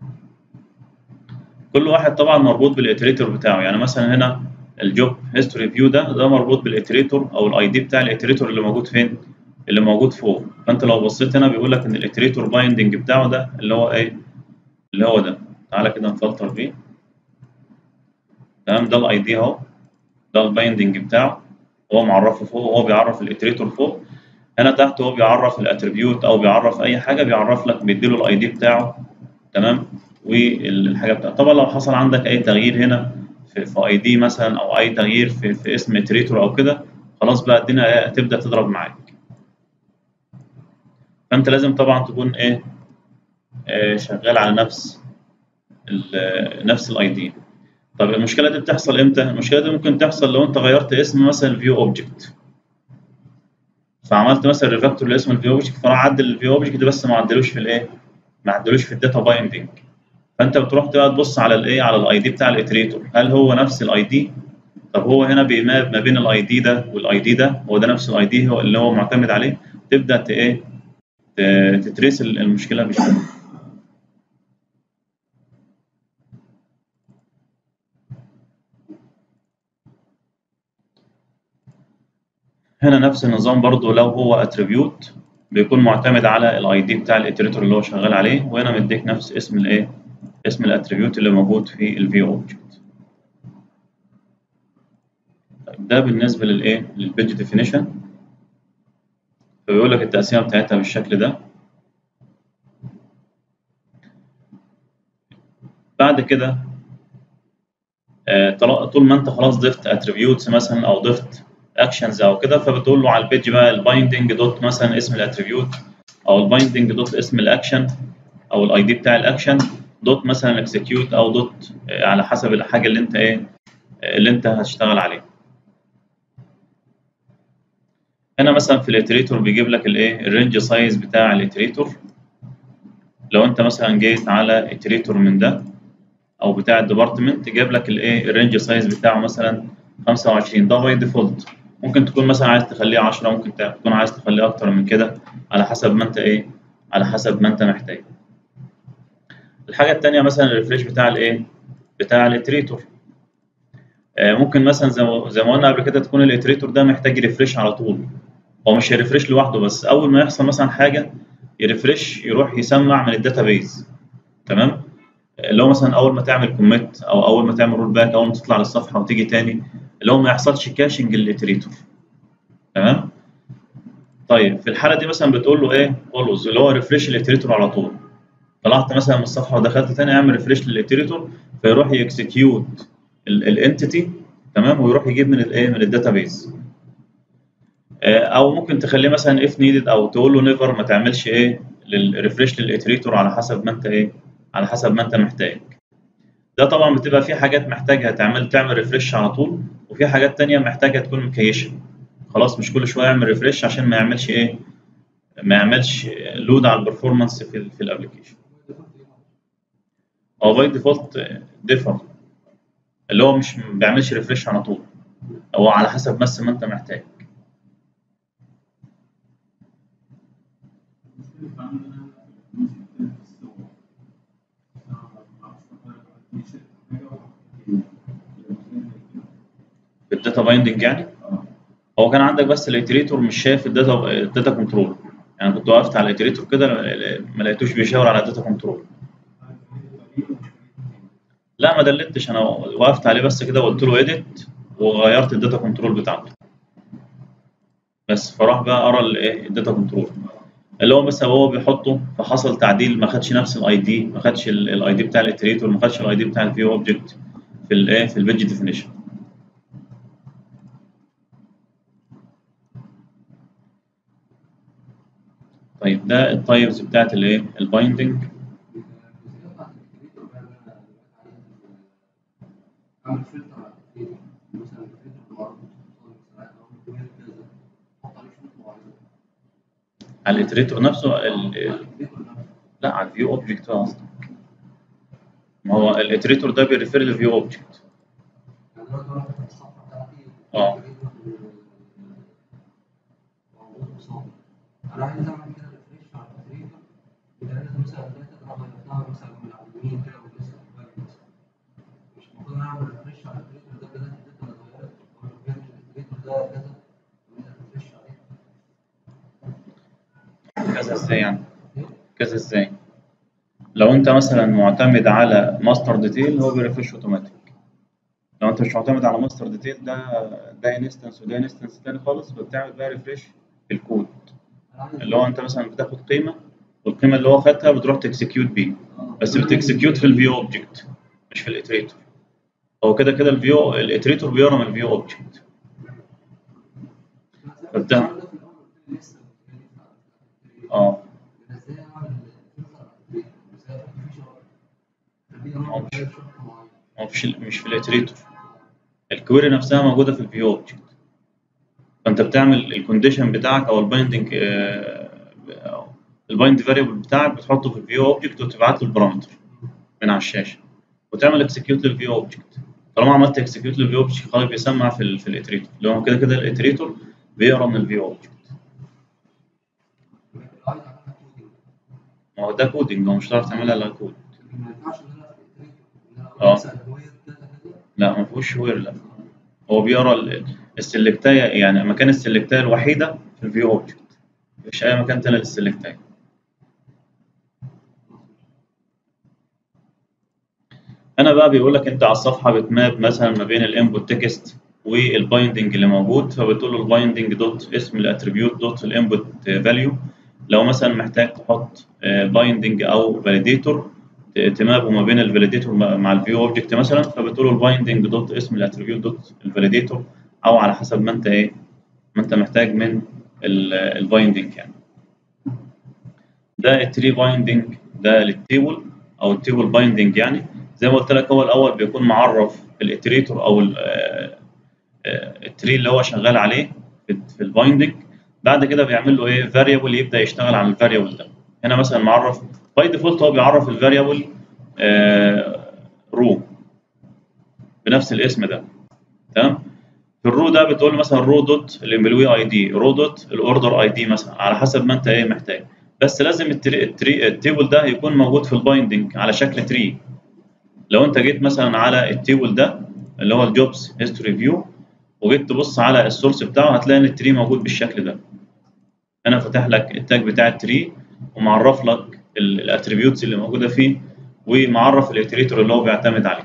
كل واحد طبعا مربوط بالاتريتور بتاعه يعني مثلا هنا الجوب هيستوري فيو ده ده مربوط بالاتريتور او الاي دي بتاع الاتريتور اللي موجود فين اللي موجود فوق فانت لو بصيت هنا بيقول لك ان الاتريتور بايندنج بتاعه ده اللي هو ايه اللي هو ده تعالى كده نفلتر بيه تمام ده الاي دي اهو ده البايندنج بتاعه هو معرفه فوق وهو بيعرف الاتريتور فوق هنا تحت هو بيعرف الاتريبيوت او بيعرف اي حاجه بيعرف لك بيديله الاي دي بتاعه تمام والحاجه بتاعته طبعا لو حصل عندك اي تغيير هنا في, في اي دي مثلا او اي تغيير في, في اسم اتريتور او كده خلاص بقى الدنيا تبدا تضرب معاك فانت لازم طبعا تكون ايه آه شغال على نفس نفس الاي دي طب المشكله دي بتحصل امتى المشكله دي ممكن تحصل لو انت غيرت اسم مثلا الفيو اوبجكت فعملت مثلا ريفاكتور لاسم الفيو اوبجكت فراح عدل الفيو اوبجكت بس ما عدلوش في الايه ما عدلوش في الداتا بايندنج فانت بتروح بقى تبص على الايه على الاي دي بتاع الاتريتور هل هو نفس الاي دي طب هو هنا بيماب ما بين الاي دي ده والاي دي ده هو ده نفس الاي دي هو اللي هو معتمد عليه تبدا ايه تتريس المشكله بشكل هنا نفس النظام برضو لو هو اتريبيوت بيكون معتمد على الاي دي بتاع الاتريتور اللي هو شغال عليه وهنا مديك نفس اسم الايه اسم الاتريبيوت اللي موجود في الفيو اوبجكت ده بالنسبه للايه للبيج ديفينيشن فبيقول لك التقسيمه بتاعتها بالشكل ده بعد كده طول ما انت خلاص ضفت اتريبيوتس مثلا او ضفت اكشنز او كده فبتقول له على البيج بقى البايندنج دوت مثلا اسم الاتريبيوت او البايندنج دوت اسم الاكشن او الاي دي بتاع الاكشن دوت مثلا اكسكيوت او دوت على حسب الحاجه اللي انت ايه اللي انت هتشتغل عليها هنا مثلا في الاتريتور بيجيب لك الايه الرينج سايز بتاع الاتريتور لو انت مثلا جيت على اتريتور من ده او بتاع الديبارتمنت جاب لك الايه الرينج سايز بتاعه مثلا 25 ده باي ديفولت ممكن تكون مثلا عايز تخليه 10 ممكن تكون عايز تخليه اكتر من كده على حسب ما انت ايه على حسب ما انت محتاج الحاجه الثانيه مثلا الريفريش بتاع الايه بتاع الاتريتور آه ممكن مثلا زي ما زي ما قلنا قبل كده تكون الاتريتور ده محتاج ريفريش على طول هو مش هيرفريش لوحده بس اول ما يحصل مثلا حاجه يرفريش يروح يسمع من الداتابيز تمام اللي هو مثلا اول ما تعمل كوميت او اول ما تعمل رول باك اول ما تطلع للصفحه وتيجي تاني اللي هو ما يحصلش كاشنج للاتريتور تمام طيب في الحاله دي مثلا بتقول له ايه اولوز اللي هو ريفريش الاتريتور على طول طلعت مثلا من الصفحه ودخلت تاني اعمل ريفريش للاتريتور فيروح يكسكيوت الانتيتي تمام ويروح يجيب من الايه من الداتابيز او ممكن تخليه مثلا اف نيدد او تقول له نيفر ما تعملش ايه للريفريش للاتريتور على حسب ما انت ايه على حسب ما انت محتاج ده طبعا بتبقى في حاجات محتاجها تعمل تعمل ريفريش على طول وفي حاجات تانية محتاجة تكون مكيشة خلاص مش كل شوية اعمل ريفريش عشان ما يعملش ايه ما يعملش لود على البرفورمانس في ال في الابلكيشن هو باي ديفولت ديفر اللي هو مش ما بيعملش ريفريش على طول هو على حسب بس ما انت محتاج الداتا بايندنج يعني هو كان عندك بس الاتريتور مش شايف الداتا الداتا كنترول يعني كنت وقفت على الاتريتور كده ما لقيتوش بيشاور على الداتا كنترول لا ما دلتش انا وقفت عليه بس كده وقلت له اديت وغيرت الداتا كنترول بتاعته بس فراح بقى قرا الايه الداتا كنترول اللي هو بس هو بيحطه فحصل تعديل ما خدش نفس الاي دي ما خدش الاي دي بتاع الاتريتور ما خدش الاي دي بتاع الفيو اوبجكت في الايه في البيج ديفينيشن طيب ده التايبز بتاعت الايه البايندنج اعمل فلتر على الفيديو مثلا الفيديو معروض او احط عليه شروط معينه على الاتريتور نفسه ال... ال- الفيديو نفسه لا على الفيو اوبجكت قصدك ما هو الاتريتور ده بيريفير للفيو اوبجكت يعني دلوقتي انا فاتح الصفحه بتاعتي اه. موجود قصادي انا عايز اعمل كده ريفريش على الفيديو يبقى لازم مثلا الداتا انا غيرتها مثلا من على اليمين كده ولسه بالك مثلا مش المفروض انا اعمل ريفريش على الفيديو ده كده الداتا اللي اتغيرت او الفيديو ده كذا وأعمل ريفريش عليه كذا ازاي يعني كذا ازاي لو انت مثلا معتمد على ماستر ديتيل هو بيريفرش اوتوماتيك لو انت انت مش معتمد على ماستر ديتيل ده ده انستنس وده انستنس تاني خالص فبتعمل بقى ريفريش في الكود انا عايز اللي هو انت مثلا بتاخد قيمه والقيمه اللي هو خدها بتروح تكسكيوت بيه آه. بس بتكسكيوت في الفيو اوبجكت مش في الاتريتور هو كده كده الفيو الاتريتور بيقرا من الفيو اوبجكت فبتعمل- السؤال ده في الأول قلت لي لسه اه أنا ازاي اعمل فلتر على التريد؟ ازاي في شغل خليه آه. يعمل شغل معين هو مش مش في الاتريتور الكويري نفسها موجوده في الفيو اوبجكت فانت بتعمل الكونديشن بتاعك او البايندنج البايند فاريبل بتاعك بتحطه في الفيو اوبجكت وتبعت له البارامتر من على الشاشه وتعمل اكسكيوت للفيو اوبجكت طالما عملت اكسكيوت للفيو اوبجكت خلاص بيسمع في ال في الاتريتور اللي هو كده كده الاتريتور بيقرا من الفيو اوبجكت يبقى في العايز اعملها كودينج ما هو ده كودنج هو مش هتعرف تعملها الا كود لكن ما ينفعش ان انا في التريد ان انا آه. اقول مثلا هو كذا كذا لا ما فيهوش وير لا هو بيقرا ال- السلكتايه يعني مكان السلكتايه الوحيده في الفيو اوبجكت مفيش اي مكان تاني للسلكتايه هنا بقى بيقول لك انت على الصفحه بتماب مثلا ما بين الانبوت تكست والبايندنج اللي موجود فبتقول له البايندنج دوت اسم الاتريبيوت دوت الانبوت فاليو لو مثلا محتاج تحط بايندنج او فاليديتور تمابه ما بين الفاليديتور مع الفيو اوبجكت مثلا فبتقول له البايندنج دوت اسم الاتريبيوت دوت الفاليديتور او على حسب ما انت ايه ما انت محتاج من البايندنج يعني ده التري بايندنج ده للتيبل او التيبل بايندنج يعني زي ما قلت لك هو الاول بيكون معرف الاتريتور او ال- آه، آه، التري اللي هو شغال عليه في في البايندنج بعد كده بيعمل له ايه فاريبل يبدا يشتغل على الفاريبل ده هنا مثلا معرف باي ديفولت هو بيعرف الفاريبل رو بنفس الاسم ده تمام في الرو ده بتقول مثلا رو دوت الامبلوي اي دي رو دوت الاوردر اي دي مثلا على حسب ما انت ايه محتاج بس لازم التري التري التيبل ده يكون موجود في البايندنج على شكل تري لو انت جيت مثلا على التيبل ده اللي هو الجوبز هيستوري فيو وجيت تبص على السورس بتاعه هتلاقي ان التري موجود بالشكل ده انا فاتح لك التاج بتاع التري ومعرف لك الاتريبيوتس اللي موجوده فيه ومعرف الاتريتور اللي هو بيعتمد عليه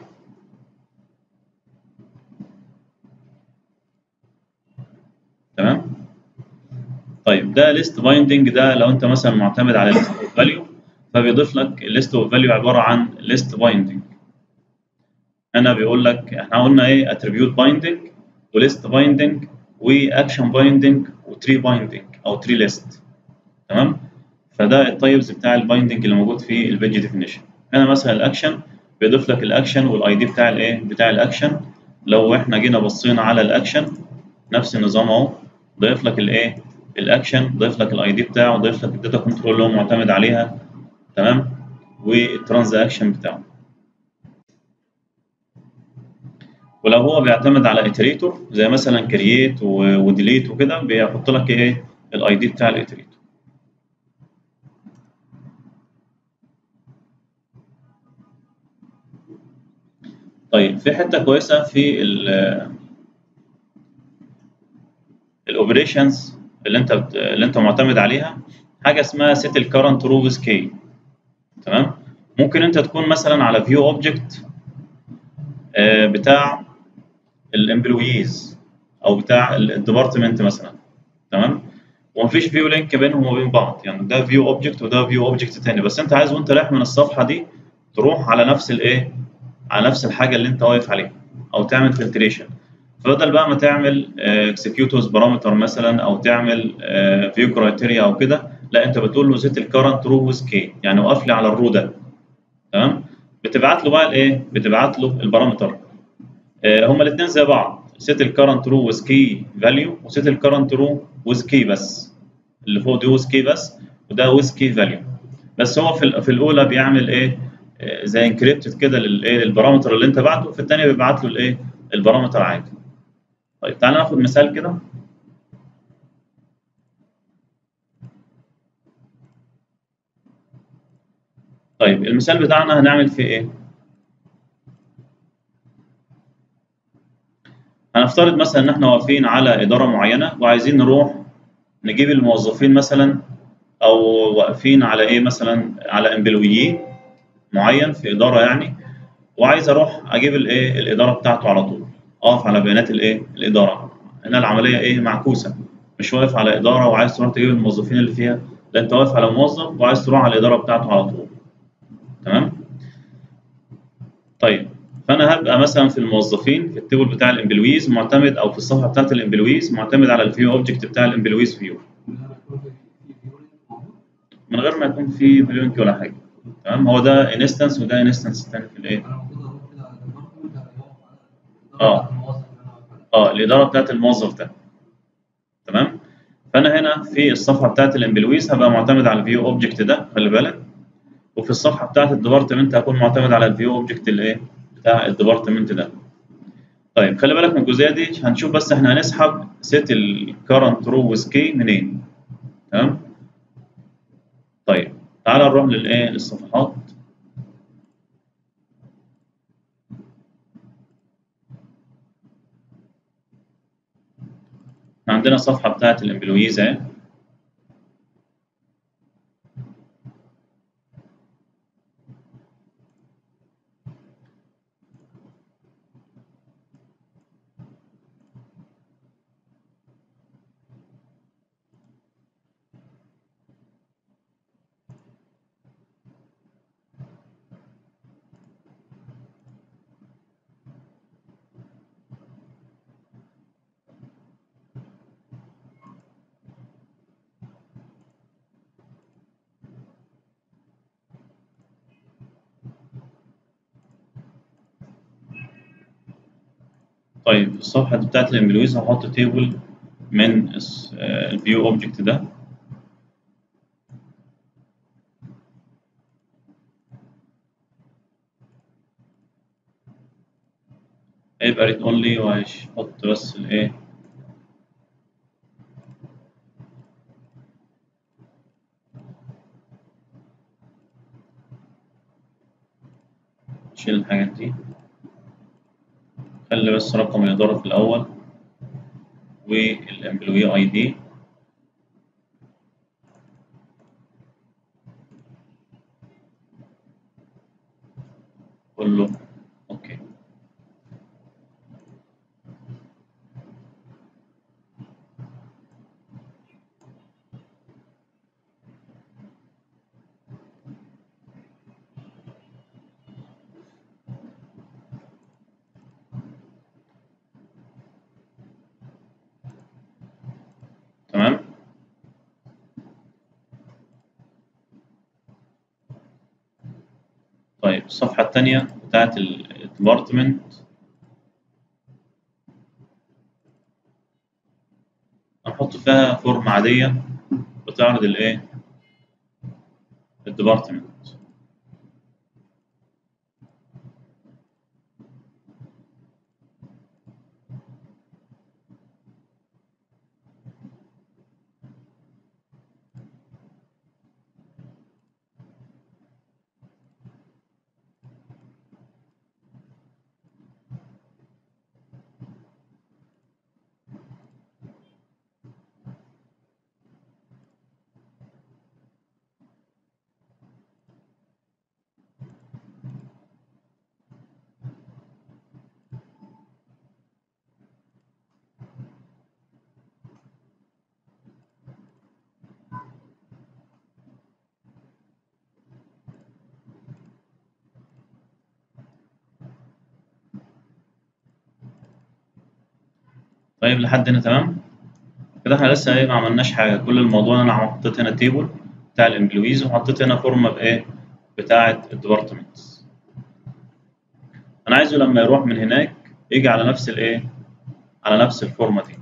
تمام طيب ده ليست بايندنج ده لو انت مثلا معتمد على ليست اوف فاليو فبيضيف لك الليست اوف فاليو عباره عن ليست بايندنج هنا بيقول لك احنا قلنا ايه اتريبيوت بايندنج وليست بايندنج واكشن بايندنج وتري بايندنج او تري ليست تمام فده التايبز بتاع البايندنج اللي موجود في البيج ديفينيشن هنا مثلا الاكشن بيضيف لك الاكشن والاي دي بتاع الايه بتاع الاكشن لو احنا جينا بصينا على الاكشن نفس النظام اهو ضيف لك الايه الاكشن ضيف لك الاي دي بتاعه ضيف لك الداتا كنترول اللي هو معتمد عليها تمام والترانزاكشن بتاعه ولو هو بيعتمد على اتريتور زي مثلا كرييت وديليت وكده بيحط لك ايه الاي دي بتاع الاتريتور طيب في حته كويسه في الاوبريشنز اللي انت بت... اللي انت معتمد عليها حاجه اسمها سيت الكرنت رو ويز كي تمام ممكن انت تكون مثلا على فيو اوبجكت بتاع الامبلويز او بتاع الديبارتمنت مثلا تمام ومفيش فيو لينك بينهم وبين بعض يعني ده فيو اوبجكت وده فيو اوبجكت تاني بس انت عايز وانت رايح من الصفحه دي تروح على نفس الايه على نفس الحاجه اللي انت واقف عليها او تعمل فلتريشن فبدل بقى ما تعمل اكسكيوتوز بارامتر مثلا او تعمل فيو كرايتيريا او كده لا انت بتقول له زيت الكرنت رو ويز كي يعني وقف لي على الرو ده تمام بتبعت له بقى الايه بتبعت له البارامتر هما الاثنين زي بعض سيت الكرنت رو ويز كي فاليو وسيت الكرنت رو ويز كي بس اللي فوق دي ويز كي بس وده ويز كي فاليو بس هو في في الاولى بيعمل ايه زي انكريبتد كده للايه البارامتر اللي انت بعته في الثانيه بيبعت له الايه البارامتر عادي طيب تعالى ناخد مثال كده طيب المثال بتاعنا هنعمل فيه ايه هنفترض مثلا ان احنا واقفين على اداره معينه وعايزين نروح نجيب الموظفين مثلا او واقفين على ايه مثلا على امبلويين معين في اداره يعني وعايز اروح اجيب الايه الاداره بتاعته على طول اقف على بيانات الايه الاداره هنا العمليه ايه معكوسه مش واقف على اداره وعايز تروح تجيب الموظفين اللي فيها لا انت واقف على موظف وعايز تروح على الاداره بتاعته على طول تمام طيب فانا هبقى مثلا في الموظفين في التيبل بتاع الامبلويز معتمد او في الصفحه بتاعت الامبلويز معتمد على الفيو اوبجكت بتاع الامبلويز فيو من غير ما يكون في في فيورنت موجود من غير ما يكون في بلينك ولا حاجه تمام هو ده انستنس وده انستنس تاني في الايه انا المفروض اروح كده على الديبارتمنت هيقف على آه. الإدارة بتاعت الموظف اللي انا واقف عليه. اه الاداره بتاعت الموظف ده تمام فانا هنا في الصفحه بتاعت الامبلويز هبقى معتمد على الفيو اوبجكت ده خلي بالك وفي الصفحه بتاعت الديبارتمنت هكون معتمد على الفيو اوبجكت الايه بتاع الديبارتمنت ده طيب خلي بالك من الجزئيه دي هنشوف بس احنا هنسحب سيت الكرنت رو ويز كي منين تمام طيب تعال نروح للايه للصفحات عندنا صفحه بتاعت الامبلويز اهي طيب الصفحة دي بتاعت الامبلويز هحط تيبل من الفيو اوبجكت ده هيبقى ريد اونلي وهحط بس الايه شيل الحاجات دي خلي بس رقم الإدارة في الأول والإمبلوي أي دي كله أوكي تمام طيب الصفحة التانية بتاعت الديبارتمنت هنحط فيها فورم عادية بتعرض الإيه؟ الديبارتمنت طيب لحد هنا تمام كده احنا لسه ايه ما عملناش حاجه كل الموضوع ان انا حطيت هنا تيبل بتاع الامبلويز وحطيت هنا فورمه بايه بتاعه الديبارتمنتس انا عايزه لما يروح من هناك يجي على نفس الايه على نفس الفورمه دي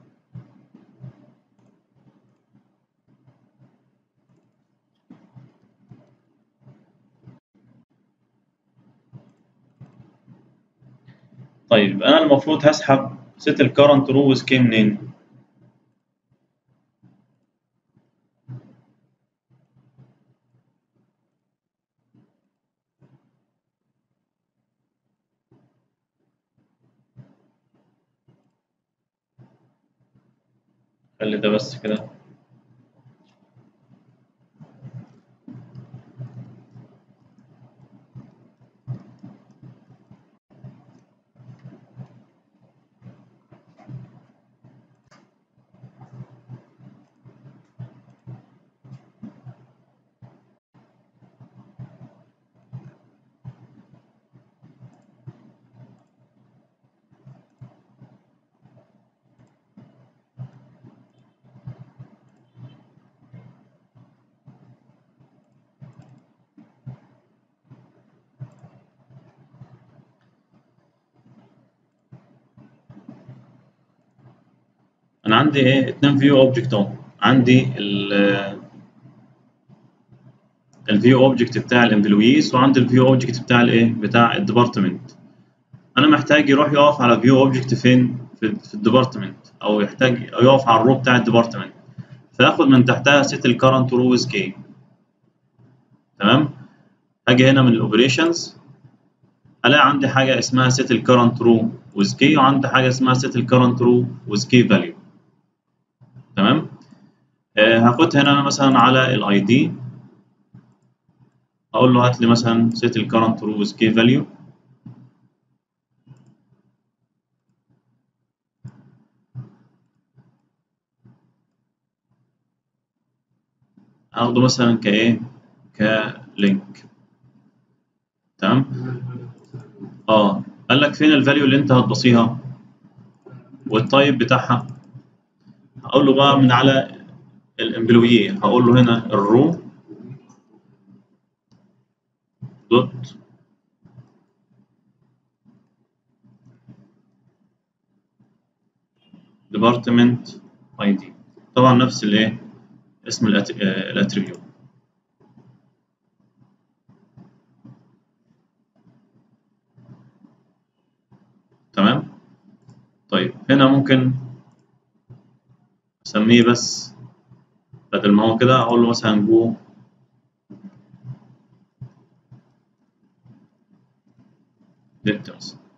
طيب انا المفروض هسحب set الكرنت رو with كي منين خلي ده بس كده انا عندي ايه اتنين فيو اوبجكت اهو عندي ال الفيو اوبجكت بتاع الامبلويز وعندي الفيو اوبجكت بتاع الايه بتاع الديبارتمنت انا محتاج يروح يقف على فيو اوبجكت فين في, في الديبارتمنت او يحتاج يقف على الرو بتاع الديبارتمنت فاخد من تحتها سيت الكرنت رو ويز كي تمام هاجي هنا من الاوبريشنز الاقي عندي حاجه اسمها سيت الكرنت رو ويز كي وعندي حاجه اسمها سيت الكرنت رو ويز كي فاليو تمام آه هاخد هنا انا مثلا على الاي دي اقول له هات لي مثلا set الكرنت رو with key value هاخده مثلا كايه كلينك تمام اه قال لك فين الفاليو اللي انت هتبصيها والتايب بتاعها هقول له بقى من على الامبلويي هقول له هنا الرو دوت ديبارتمنت اي دي طبعا نفس الايه اسم الاتريبيوت تمام طيب هنا ممكن اسميه بس بدل ما هو كده اقول له مثلا جو victims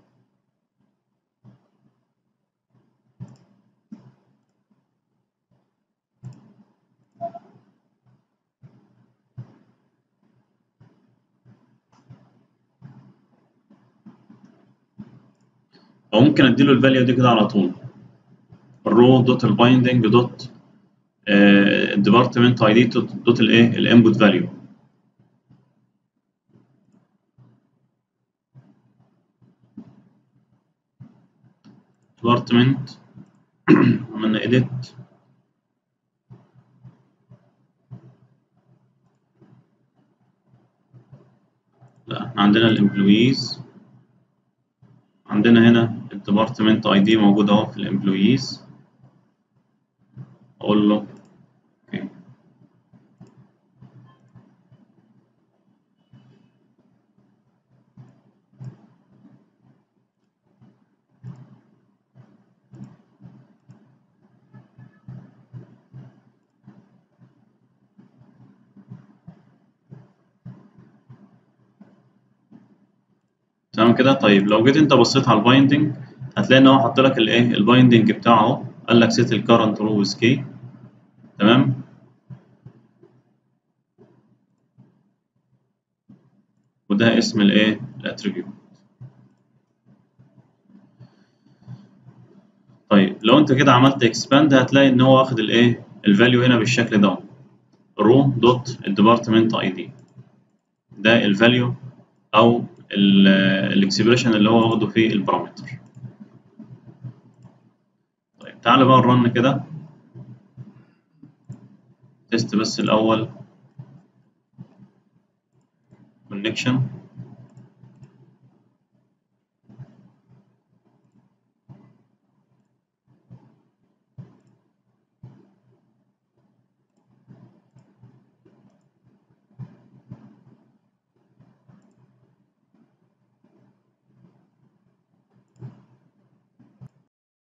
او ممكن اديله الفاليو دي كده على طول الرو دوت البايندنج دوت الديبارتمنت اي دي دوت الايه الانبوت فاليو department عملنا edit لا احنا عندنا الامبلويز عندنا هنا الديبارتمنت اي دي موجود اهو في الامبلويز اقول له اوكي تمام كده طيب لو جيت انت بصيت على البايندنج هتلاقي ان هو حط لك الايه البايندنج بتاعه اهو قال لك سيت الكرنت رو ويز كي تمام وده اسم الايه الاتريبيوت طيب لو انت كده عملت اكسباند هتلاقي ان هو واخد الايه الفاليو هنا بالشكل ده رو دوت الديبارتمنت اي دي ده الفاليو او الاكسبريشن اللي هو واخده في البارامتر طيب تعالى بقى نرن كده تيست بس الاول كونكشن